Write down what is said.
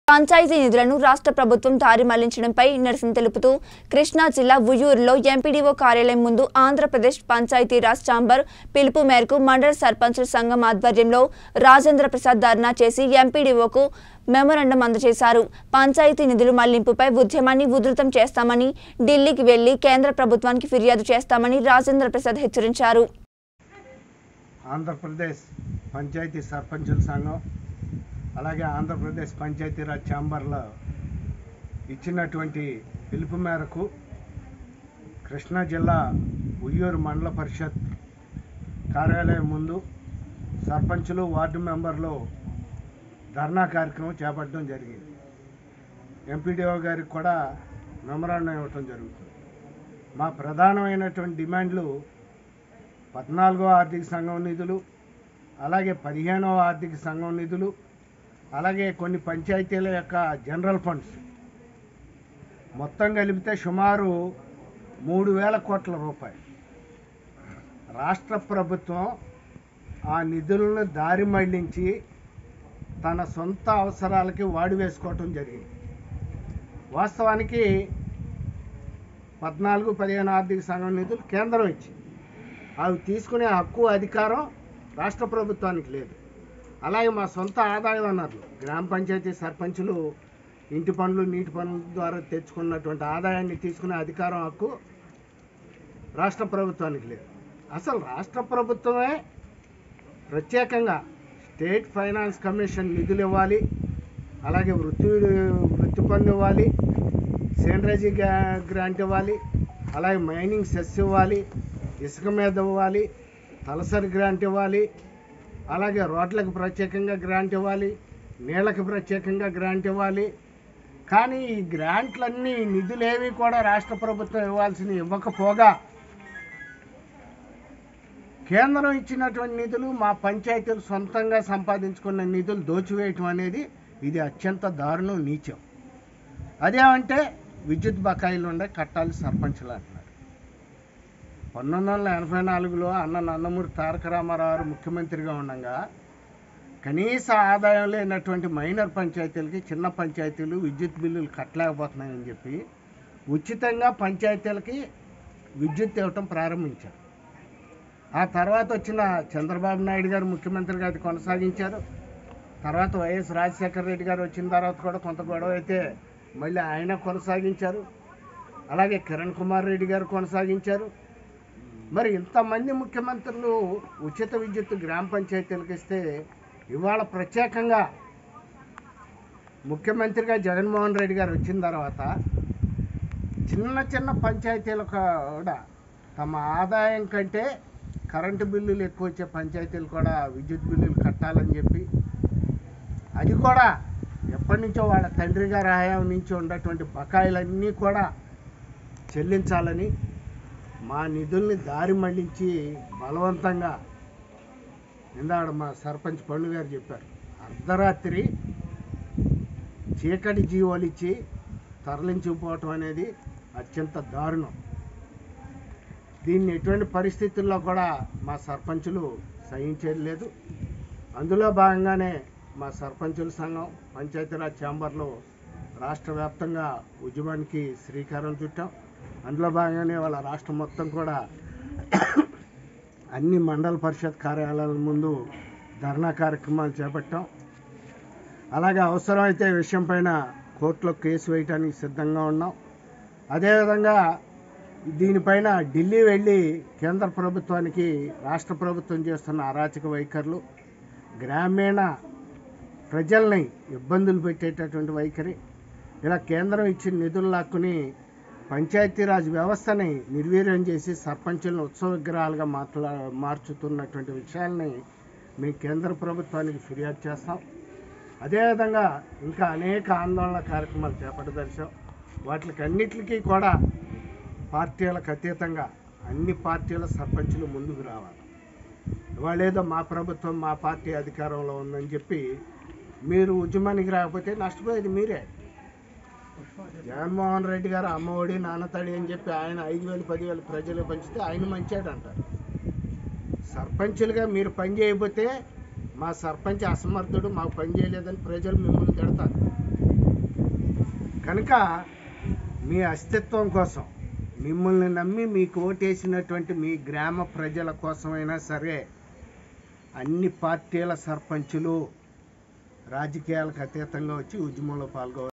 పంచాయతీ నిధులను రాష్ట్ర ప్రభుత్వం దారి మళ్లించడంపై నిరసన తెలుపుతూ కృష్ణా జిల్లా ఉయ్యూరులో ఎంపీడీఓ కార్యాలయం ముందు ఆంధ్రప్రదేశ్ పంచాయతీరాజ్ ఛాంబర్ పిలుపు మేరకు మండల సర్పంచుల సంఘం ఆధ్వర్యంలో రాజేంద్ర ప్రసాద్ ధర్నా చేసి ఎంపీడీఓకు మెమోరండం అందజేశారు పంచాయతీ నిధులు మళ్లింపుపై ఉద్యమాన్ని ఉధృతం చేస్తామని ఢిల్లీకి వెళ్లి కేంద్ర ప్రభుత్వానికి ఫిర్యాదు చేస్తామని రాజేంద్ర ప్రసాద్ హెచ్చరించారు ఆంధ్రప్రదేశ్ పంచాయతీ సర్పంచుల సంఘం అలాగే ఆంధ్రప్రదేశ్ పంచాయతీరాజ్ ఛాంబర్లో ఇచ్చినటువంటి పిలుపు మేరకు కృష్ణా జిల్లా ఉయ్యూరు మండల పరిషత్ కార్యాలయం ముందు సర్పంచులు వార్డు మెంబర్లు ధర్నా కార్యక్రమం చేపట్టడం జరిగింది ఎంపీడీఓ గారికి కూడా మెమరాండం ఇవ్వటం జరుగుతుంది మా ప్రధానమైనటువంటి డిమాండ్లు పద్నాలుగో ఆర్థిక సంఘం నిధులు అలాగే పదిహేనవ ఆర్థిక సంఘం నిధులు అలాగే కొన్ని పంచాయతీల యొక్క జనరల్ ఫండ్స్ మొత్తం కలిపితే సుమారు మూడు వేల కోట్ల రూపాయలు రాష్ట్ర ప్రభుత్వం ఆ నిధులను దారి మళ్లించి తన సొంత అవసరాలకి వాడి వేసుకోవటం జరిగింది వాస్తవానికి పద్నాలుగు పదిహేను ఆర్థిక సంఘం నిధులు కేంద్రం ఇచ్చింది అవి తీసుకునే హక్కు అధికారం రాష్ట్ర ప్రభుత్వానికి లేదు అలాగే మా సొంత ఆదాయ వనరులు గ్రామ పంచాయతీ సర్పంచులు ఇంటి పనులు నీటి పనుల ద్వారా తెచ్చుకున్నటువంటి ఆదాయాన్ని తీసుకునే అధికారం హక్కు రాష్ట్ర ప్రభుత్వానికి లేదు అసలు రాష్ట్ర ప్రభుత్వమే ప్రత్యేకంగా స్టేట్ ఫైనాన్స్ కమిషన్ నిధులు ఇవ్వాలి అలాగే వృత్తి వృత్తి పన్ను ఇవ్వాలి సేంద్రజీ గ్రాంట్ ఇవ్వాలి అలాగే మైనింగ్ సెస్ ఇవ్వాలి ఇసుక మీద ఇవ్వాలి తలసరి గ్రాంట్ ఇవ్వాలి అలాగే రోడ్లకు ప్రత్యేకంగా గ్రాంట్ ఇవ్వాలి నీళ్ళకి ప్రత్యేకంగా గ్రాంట్ ఇవ్వాలి కానీ ఈ గ్రాంట్లన్నీ నిధులేవి కూడా రాష్ట్ర ప్రభుత్వం ఇవ్వాల్సిన ఇవ్వకపోగా కేంద్రం ఇచ్చినటువంటి నిధులు మా పంచాయతీలు సొంతంగా సంపాదించుకున్న నిధులు దోచివేయటం అనేది ఇది అత్యంత దారుణం నీచం అదేమంటే విద్యుత్ బకాయిలు ఉండే కట్టాలి సర్పంచులు అంటున్నారు పంతొమ్మిది వందల ఎనభై నాలుగులో అన్న నందమూరి తారక రామారావు గారు ముఖ్యమంత్రిగా ఉండగా కనీస ఆదాయం లేనటువంటి మైనర్ పంచాయతీలకి చిన్న పంచాయతీలు విద్యుత్ బిల్లులు కట్టలేకపోతున్నాయని చెప్పి ఉచితంగా పంచాయతీలకి విద్యుత్ ఇవ్వటం ప్రారంభించారు ఆ తర్వాత వచ్చిన చంద్రబాబు నాయుడు గారు ముఖ్యమంత్రిగా అది కొనసాగించారు తర్వాత వైఎస్ రాజశేఖర రెడ్డి గారు వచ్చిన తర్వాత కూడా కొంత గొడవ అయితే మళ్ళీ ఆయన కొనసాగించారు అలాగే కిరణ్ కుమార్ రెడ్డి గారు కొనసాగించారు మరి ఇంతమంది ముఖ్యమంత్రులు ఉచిత విద్యుత్ గ్రామ పంచాయతీలకు ఇస్తే ఇవాళ ప్రత్యేకంగా ముఖ్యమంత్రిగా జగన్మోహన్ రెడ్డి గారు వచ్చిన తర్వాత చిన్న చిన్న పంచాయతీలకు కూడా తమ ఆదాయం కంటే కరెంటు బిల్లులు ఎక్కువ వచ్చే పంచాయతీలు కూడా విద్యుత్ బిల్లులు కట్టాలని చెప్పి అది కూడా ఎప్పటి నుంచో వాళ్ళ తండ్రి గారి హయాం నుంచి ఉన్నటువంటి బకాయిలన్నీ కూడా చెల్లించాలని మా నిధుల్ని దారి మళ్లించి బలవంతంగా ఇందాడ మా సర్పంచ్ పండు గారు చెప్పారు అర్ధరాత్రి చీకటి జీవోలు ఇచ్చి తరలించిపోవటం అనేది అత్యంత దారుణం దీన్ని ఎటువంటి పరిస్థితుల్లో కూడా మా సర్పంచులు సహించేది లేదు అందులో భాగంగానే మా సర్పంచుల సంఘం పంచాయతీరాజ్ ఛాంబర్లో రాష్ట్ర వ్యాప్తంగా ఉద్యమానికి శ్రీకారం చుట్టాం అందులో భాగంగానే వాళ్ళ రాష్ట్రం మొత్తం కూడా అన్ని మండల పరిషత్ కార్యాలయాల ముందు ధర్నా కార్యక్రమాలు చేపట్టాం అలాగే అవసరమైతే ఈ విషయం పైన కోర్టులో కేసు వేయడానికి సిద్ధంగా ఉన్నాం అదేవిధంగా దీనిపైన ఢిల్లీ వెళ్ళి కేంద్ర ప్రభుత్వానికి రాష్ట్ర ప్రభుత్వం చేస్తున్న అరాచక వైఖరులు గ్రామీణ ప్రజల్ని ఇబ్బందులు పెట్టేటటువంటి వైఖరి ఇలా కేంద్రం ఇచ్చిన నిధులు లాక్కుని పంచాయతీరాజ్ వ్యవస్థని నిర్వీర్యం చేసి సర్పంచులను ఉత్సవ విగ్రహాలుగా మాట్లా మార్చుతున్నటువంటి విషయాల్ని మేము కేంద్ర ప్రభుత్వానికి ఫిర్యాదు చేస్తాం అదేవిధంగా ఇంకా అనేక ఆందోళన కార్యక్రమాలు చేపట్టదలిచాం వాటికి అన్నిటికీ కూడా పార్టీలకు అతీతంగా అన్ని పార్టీల సర్పంచులు ముందుకు రావాలి ఇవాళ ఏదో మా ప్రభుత్వం మా పార్టీ అధికారంలో ఉందని చెప్పి మీరు ఉద్యమానికి రాకపోతే నష్టపోయేది మీరే జగన్మోహన్ రెడ్డి గారు అమ్మఒడి నాన్నతడి అని చెప్పి ఆయన ఐదు వేలు పదివేలు ప్రజలు పంచితే ఆయన మంచాడు అంటారు సర్పంచులుగా మీరు పని చేయకపోతే మా సర్పంచ్ అసమర్థుడు మాకు పని చేయలేదని ప్రజలు మిమ్మల్ని తిడతారు కనుక మీ అస్తిత్వం కోసం మిమ్మల్ని నమ్మి మీకు ఓటేసినటువంటి మీ గ్రామ ప్రజల కోసమైనా సరే అన్ని పార్టీల సర్పంచులు రాజకీయాలకు అతీతంగా వచ్చి ఉద్యమంలో పాల్గొ